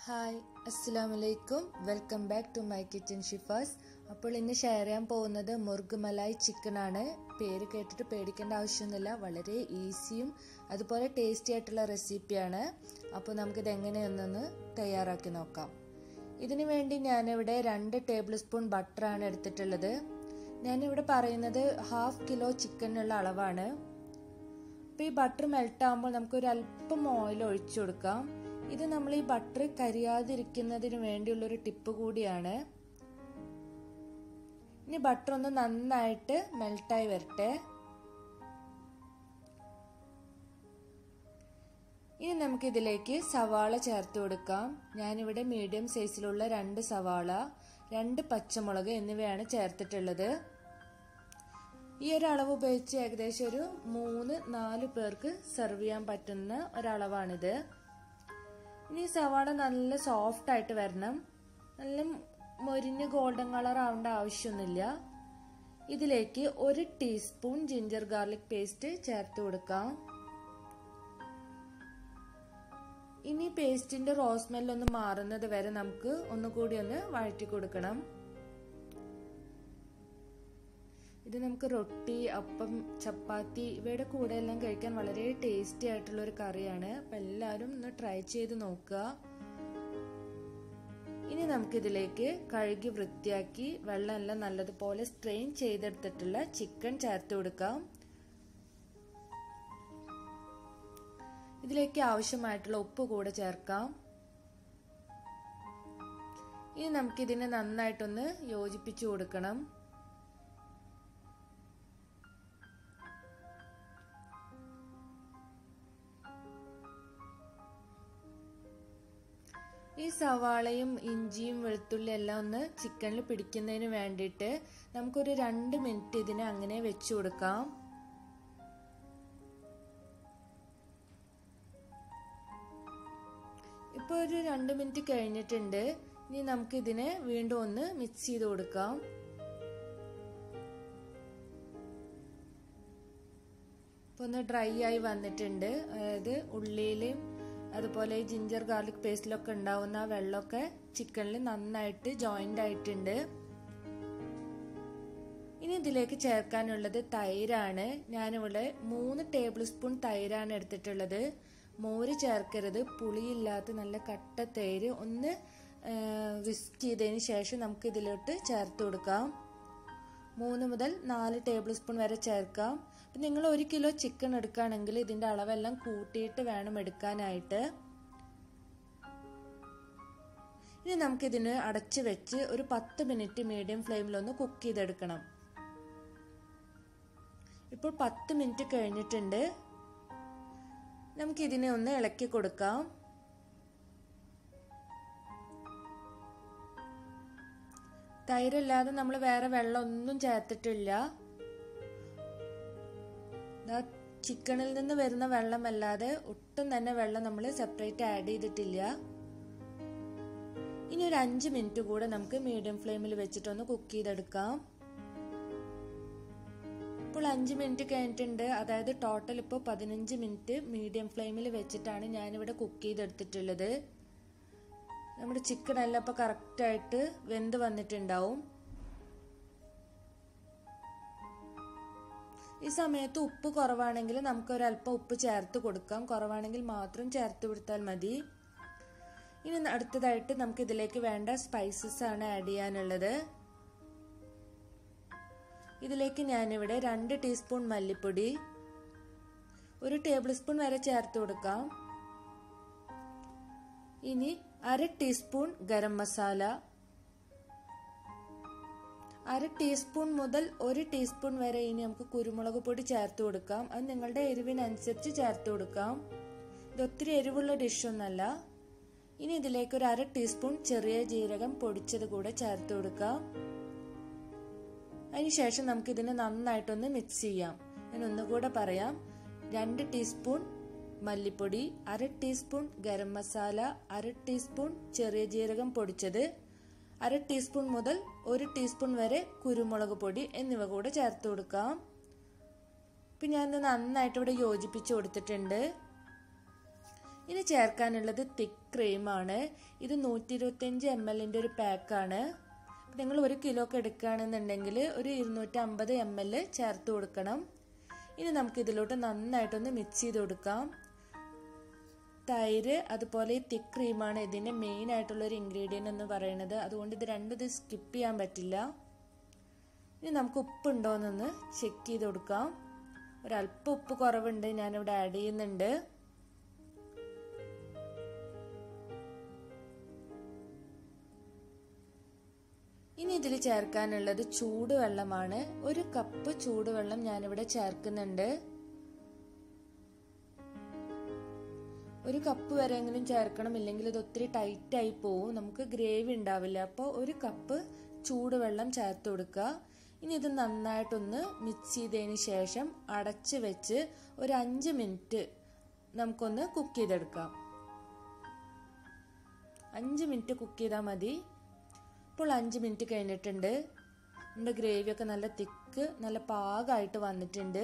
hi അസ്സാം വലൈക്കും welcome back to my kitchen Shifas അപ്പോൾ ഇന്ന് ഷെയർ ചെയ്യാൻ പോകുന്നത് മുർഗ് മലായ് ചിക്കൻ ആണ് പേര് കേട്ടിട്ട് പേടിക്കേണ്ട ആവശ്യമൊന്നുമില്ല വളരെ ഈസിയും അതുപോലെ ടേസ്റ്റി ആയിട്ടുള്ള റെസിപ്പിയാണ് അപ്പോൾ നമുക്കിത് എങ്ങനെയൊന്നൊന്ന് തയ്യാറാക്കി നോക്കാം ഇതിനു വേണ്ടി ഞാനിവിടെ രണ്ട് ടേബിൾ സ്പൂൺ ബട്ടറാണ് എടുത്തിട്ടുള്ളത് ഞാനിവിടെ പറയുന്നത് ഹാഫ് കിലോ ചിക്കനുള്ള അളവാണ് അപ്പോൾ ഈ ബട്ടർ മെൽറ്റ് ആകുമ്പോൾ നമുക്കൊരു അല്പം ഓയിൽ ഒഴിച്ചു കൊടുക്കാം ഇത് നമ്മൾ ഈ ബട്ടർ കരിയാതിരിക്കുന്നതിന് വേണ്ടിയുള്ളൊരു ടിപ്പ് കൂടിയാണ് ഇനി ബട്ടർ ഒന്ന് നന്നായിട്ട് മെൽട്ടായി വരട്ടെ ഇനി നമുക്ക് ഇതിലേക്ക് സവാള ചേർത്ത് കൊടുക്കാം ഞാനിവിടെ മീഡിയം സൈസിലുള്ള രണ്ട് സവാള രണ്ട് പച്ചമുളക് എന്നിവയാണ് ചേർത്തിട്ടുള്ളത് ഈ ഒരു അളവ് ഉപയോഗിച്ച് ഏകദേശം ഒരു മൂന്ന് നാല് പേർക്ക് സെർവ് ചെയ്യാൻ പറ്റുന്ന ഒരളവാണിത് ഇനി സവാള നല്ല സോഫ്റ്റ് ആയിട്ട് വരണം നല്ല മൊരിഞ്ഞ് ഗോൾഡൻ കളർ ആവേണ്ട ആവശ്യമൊന്നുമില്ല ഇതിലേക്ക് ഒരു ടീസ്പൂൺ ജിഞ്ചർ ഗാർലിക് പേസ്റ്റ് ചേർത്ത് കൊടുക്കാം ഇനി പേസ്റ്റിന്റെ റോസ്മെൽ ഒന്ന് മാറുന്നത് വരെ നമുക്ക് ഒന്നുകൂടി ഒന്ന് വഴറ്റി കൊടുക്കണം ഇത് നമുക്ക് റൊട്ടി അപ്പം ചപ്പാത്തി ഇവയുടെ കൂടെ എല്ലാം കഴിക്കാൻ വളരെ ടേസ്റ്റി ആയിട്ടുള്ള ഒരു കറിയാണ് അപ്പം എല്ലാവരും ഒന്ന് ട്രൈ ചെയ്ത് നോക്കുക ഇനി നമുക്കിതിലേക്ക് കഴുകി വൃത്തിയാക്കി വെള്ളം എല്ലാം നല്ലതുപോലെ സ്ട്രെയിൻ ചെയ്തെടുത്തിട്ടുള്ള ചിക്കൻ ചേർത്ത് കൊടുക്കാം ഇതിലേക്ക് ആവശ്യമായിട്ടുള്ള ഉപ്പ് കൂടെ ചേർക്കാം ഇനി നമുക്കിതിനെ നന്നായിട്ടൊന്ന് യോജിപ്പിച്ചു കൊടുക്കണം ഈ സവാളയും ഇഞ്ചിയും വെളുത്തുള്ളി എല്ലാം ഒന്ന് ചിക്കനിൽ പിടിക്കുന്നതിന് വേണ്ടിയിട്ട് നമുക്കൊരു രണ്ട് മിനിറ്റ് ഇതിനെ അങ്ങനെ വെച്ചു കൊടുക്കാം ഇപ്പോൾ ഒരു രണ്ട് മിനിറ്റ് കഴിഞ്ഞിട്ടുണ്ട് ഇനി നമുക്ക് ഇതിനെ വീണ്ടും ഒന്ന് മിക്സ് ചെയ്ത് കൊടുക്കാം ഇപ്പോൾ ഒന്ന് ഡ്രൈ ആയി വന്നിട്ടുണ്ട് അതായത് ഉള്ളിയിലും അതുപോലെ ഈ ജിഞ്ചർ ഗാർലിക് പേസ്റ്റിലൊക്കെ ഉണ്ടാവുന്ന ആ വെള്ളമൊക്കെ ചിക്കനിൽ നന്നായിട്ട് ജോയിൻ്റ് ആയിട്ടുണ്ട് ഇനി ഇതിലേക്ക് ചേർക്കാനുള്ളത് തൈരാണ് ഞാനിവിടെ മൂന്ന് ടേബിൾ സ്പൂൺ തൈരാണ് എടുത്തിട്ടുള്ളത് മോര് ചേർക്കരുത് പുളിയില്ലാത്ത നല്ല കട്ട തൈര് ഒന്ന് വിസ്ക് ചെയ്തതിന് ശേഷം നമുക്ക് ഇതിലോട്ട് ചേർത്ത് കൊടുക്കാം മൂന്ന് മുതൽ നാല് ടേബിൾ സ്പൂൺ വരെ ചേർക്കാം അപ്പം നിങ്ങൾ ഒരു കിലോ ചിക്കൻ എടുക്കുകയാണെങ്കിൽ ഇതിൻ്റെ അളവെല്ലാം കൂട്ടിയിട്ട് വേണം എടുക്കാനായിട്ട് ഇനി നമുക്കിതിന് അടച്ച് വെച്ച് ഒരു പത്ത് മിനിറ്റ് മീഡിയം ഫ്ലെയിമിലൊന്ന് കുക്ക് ചെയ്തെടുക്കണം ഇപ്പോൾ പത്ത് മിനിറ്റ് കഴിഞ്ഞിട്ടുണ്ട് നമുക്കിതിനെ ഒന്ന് ഇളക്കി കൊടുക്കാം തൈരല്ലാതെ നമ്മൾ വേറെ വെള്ളം ഒന്നും ചേർത്തിട്ടില്ല ചിക്കണിൽ നിന്ന് വരുന്ന വെള്ളമല്ലാതെ ഒട്ടും തന്നെ വെള്ളം നമ്മൾ സെപ്പറേറ്റ് ആഡ് ചെയ്തിട്ടില്ല ഇനി ഒരു അഞ്ച് മിനിറ്റ് കൂടെ നമുക്ക് മീഡിയം ഫ്ലെയിമിൽ വെച്ചിട്ടൊന്ന് കുക്ക് ചെയ്തെടുക്കാം ഇപ്പോൾ അഞ്ച് മിനിറ്റ് കഴിഞ്ഞിട്ടുണ്ട് അതായത് ടോട്ടൽ ഇപ്പോൾ പതിനഞ്ച് മിനിറ്റ് മീഡിയം ഫ്ലെയിമിൽ വെച്ചിട്ടാണ് ഞാനിവിടെ കുക്ക് ചെയ്തെടുത്തിട്ടുള്ളത് നമ്മുടെ ചിക്കൻ എല്ലാം ഇപ്പോൾ കറക്റ്റായിട്ട് വെന്ത് വന്നിട്ടുണ്ടാവും ഈ സമയത്ത് ഉപ്പ് കുറവാണെങ്കിൽ നമുക്ക് ഒരല്പം ഉപ്പ് ചേർത്ത് കൊടുക്കാം കുറവാണെങ്കിൽ മാത്രം ചേർത്ത് കൊടുത്താൽ മതി ഇനി അടുത്തതായിട്ട് നമുക്ക് ഇതിലേക്ക് വേണ്ട സ്പൈസസ് ആണ് ആഡ് ചെയ്യാനുള്ളത് ഇതിലേക്ക് ഞാനിവിടെ രണ്ട് ടീസ്പൂൺ മല്ലിപ്പൊടി ഒരു ടേബിൾ സ്പൂൺ വരെ ചേർത്ത് കൊടുക്കാം ഇനി അര ടീസ്പൂൺ ഗരം മസാല അര ടീസ്പൂൺ മുതൽ ഒരു ടീസ്പൂൺ വരെ ഇനി നമുക്ക് കുരുമുളക് പൊടി ചേർത്ത് കൊടുക്കാം അത് നിങ്ങളുടെ എരിവിനനുസരിച്ച് ചേർത്ത് കൊടുക്കാം ഇത് ഒത്തിരി എരിവുള്ള ഡിഷൊന്നല്ല ഇനി ഇതിലേക്ക് ഒരു അര ടീസ്പൂൺ ചെറിയ ജീരകം പൊടിച്ചത് കൂടെ ചേർത്ത് കൊടുക്കാം അതിനുശേഷം നമുക്ക് ഇതിനെ നന്നായിട്ടൊന്ന് മിക്സ് ചെയ്യാം ഞാൻ ഒന്നുകൂടെ പറയാം രണ്ട് ടീസ്പൂൺ മല്ലിപ്പൊടി അര ടീസ്പൂൺ ഗരം മസാല അര ടീസ്പൂൺ ചെറിയ ജീരകം പൊടിച്ചത് അര ടീസ്പൂൺ മുതൽ ഒരു ടീസ്പൂൺ വരെ കുരുമുളക് പൊടി എന്നിവ കൂടെ ചേർത്ത് കൊടുക്കാം ഇപ്പം ഞാനിത് നന്നായിട്ട് ഇവിടെ യോജിപ്പിച്ച് കൊടുത്തിട്ടുണ്ട് ഇനി ചേർക്കാനുള്ളത് തിക്ക് ക്രീമാണ് ഇത് നൂറ്റി ഇരുപത്തിയഞ്ച് എം എല്ലിൻ്റെ ഒരു പാക്കാണ് നിങ്ങൾ ഒരു കിലോ ഒക്കെ എടുക്കുകയാണെന്നുണ്ടെങ്കിൽ ഒരു ഇരുന്നൂറ്റി അമ്പത് എം എൽ ചേർത്ത് കൊടുക്കണം ഇനി നമുക്ക് ഇതിലോട്ട് നന്നായിട്ടൊന്ന് മിക്സ് ചെയ്ത് കൊടുക്കാം തൈര് അതുപോലെ ഈ തിക്ക് ക്രീമാണ് ഇതിൻ്റെ മെയിൻ ആയിട്ടുള്ള ഒരു ഇൻഗ്രീഡിയൻ്റ് എന്ന് പറയുന്നത് അതുകൊണ്ട് ഇത് രണ്ടും ഇത് സ്കിപ്പ് ചെയ്യാൻ പറ്റില്ല ഇനി നമുക്ക് ഉപ്പുണ്ടോ എന്നൊന്ന് ചെക്ക് ചെയ്ത് കൊടുക്കാം ഒരല്പം ഉപ്പ് കുറവുണ്ട് ഞാനിവിടെ ആഡ് ചെയ്യുന്നുണ്ട് ഇനി ഇതിൽ ചേർക്കാനുള്ളത് ചൂടുവെള്ളമാണ് ഒരു കപ്പ് ചൂടുവെള്ളം ഞാനിവിടെ ചേർക്കുന്നുണ്ട് ഒരു കപ്പ് വരെയെങ്കിലും ചേർക്കണം ഇല്ലെങ്കിൽ ഇത് ഒത്തിരി ടൈറ്റ് ആയി പോവും നമുക്ക് ഗ്രേവി ഉണ്ടാവില്ല അപ്പോൾ ഒരു കപ്പ് ചൂടുവെള്ളം ചേർത്ത് കൊടുക്കുക ഇനി ഇത് നന്നായിട്ടൊന്ന് മിക്സ് ചെയ്തതിന് ശേഷം അടച്ച് വെച്ച് ഒരു അഞ്ച് മിനിറ്റ് നമുക്കൊന്ന് കുക്ക് ചെയ്തെടുക്കാം അഞ്ച് മിനിറ്റ് കുക്ക് ചെയ്താൽ മതി ഇപ്പോൾ അഞ്ച് മിനിറ്റ് കഴിഞ്ഞിട്ടുണ്ട് നമ്മുടെ ഗ്രേവിയൊക്കെ നല്ല തിക്ക് നല്ല പാകമായിട്ട് വന്നിട്ടുണ്ട്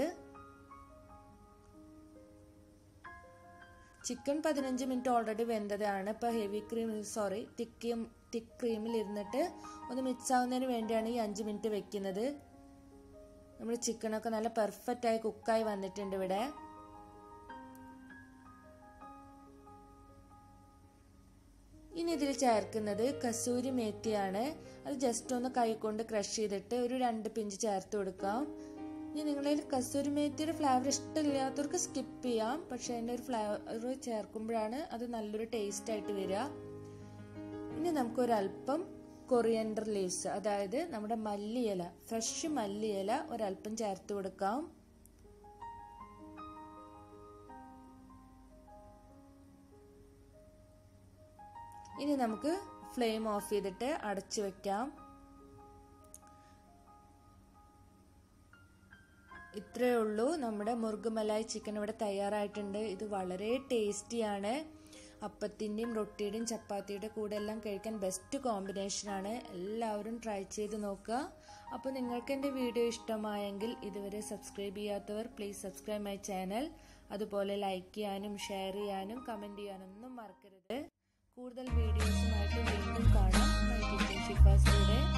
ചിക്കൻ പതിനഞ്ച് മിനിറ്റ് ഓൾറെഡി വെന്തതാണ് ഇപ്പോൾ heavy cream sorry thick thick ക്രീമിൽ ഇരുന്നിട്ട് ഒന്ന് മിക്സ് ആവുന്നതിന് വേണ്ടിയാണ് ഈ അഞ്ച് മിനിറ്റ് വെക്കുന്നത് നമ്മുടെ ചിക്കനൊക്കെ നല്ല പെർഫെക്റ്റ് ആയി കുക്കായി വന്നിട്ടുണ്ട് ഇവിടെ ഇനി ഇതിൽ ചേർക്കുന്നത് കസൂരി മേത്തിയാണ് അത് ജസ്റ്റ് ഒന്ന് കൈകൊണ്ട് ക്രഷ് ചെയ്തിട്ട് ഒരു രണ്ട് പിഞ്ച് ചേർത്ത് കൊടുക്കാം ഇനി നിങ്ങളിൽ കസൂരി മേത്തിയുടെ ഫ്ലേവർ ഇഷ്ടമില്ലാത്തവർക്ക് സ്കിപ്പ് ചെയ്യാം പക്ഷെ അതിൻ്റെ ഒരു ഫ്ലേവർ ചേർക്കുമ്പോഴാണ് അത് നല്ലൊരു ടേസ്റ്റ് ആയിട്ട് വരിക ഇനി നമുക്കൊരല്പം കൊറിയൻഡർ ലീവ്സ് അതായത് നമ്മുടെ മല്ലിയില ഫ്രഷ് മല്ലിയില ഒരല്പം ചേർത്ത് കൊടുക്കാം ഇനി നമുക്ക് ഫ്ലെയിം ഓഫ് ചെയ്തിട്ട് അടച്ചു വെക്കാം ഇത്രയേ ഉള്ളൂ നമ്മുടെ മുറുകുമലായി ചിക്കൻ ഇവിടെ തയ്യാറായിട്ടുണ്ട് ഇത് വളരെ ടേസ്റ്റിയാണ് അപ്പത്തിൻ്റെയും റൊട്ടിയുടെയും ചപ്പാത്തിയുടെ കൂടെ എല്ലാം കഴിക്കാൻ ബെസ്റ്റ് കോമ്പിനേഷനാണ് എല്ലാവരും ട്രൈ ചെയ്ത് നോക്കുക അപ്പോൾ നിങ്ങൾക്ക് എൻ്റെ വീഡിയോ ഇഷ്ടമായെങ്കിൽ ഇതുവരെ സബ്സ്ക്രൈബ് ചെയ്യാത്തവർ പ്ലീസ് സബ്സ്ക്രൈബ് മൈ ചാനൽ അതുപോലെ ലൈക്ക് ചെയ്യാനും ഷെയർ ചെയ്യാനും കമൻറ്റ് ചെയ്യാനൊന്നും മറക്കരുത് കൂടുതൽ വീഡിയോസുമായിട്ട് വീണ്ടും കാണാം മൈ കിച്ചൻ ഷിഫാസിലൂടെ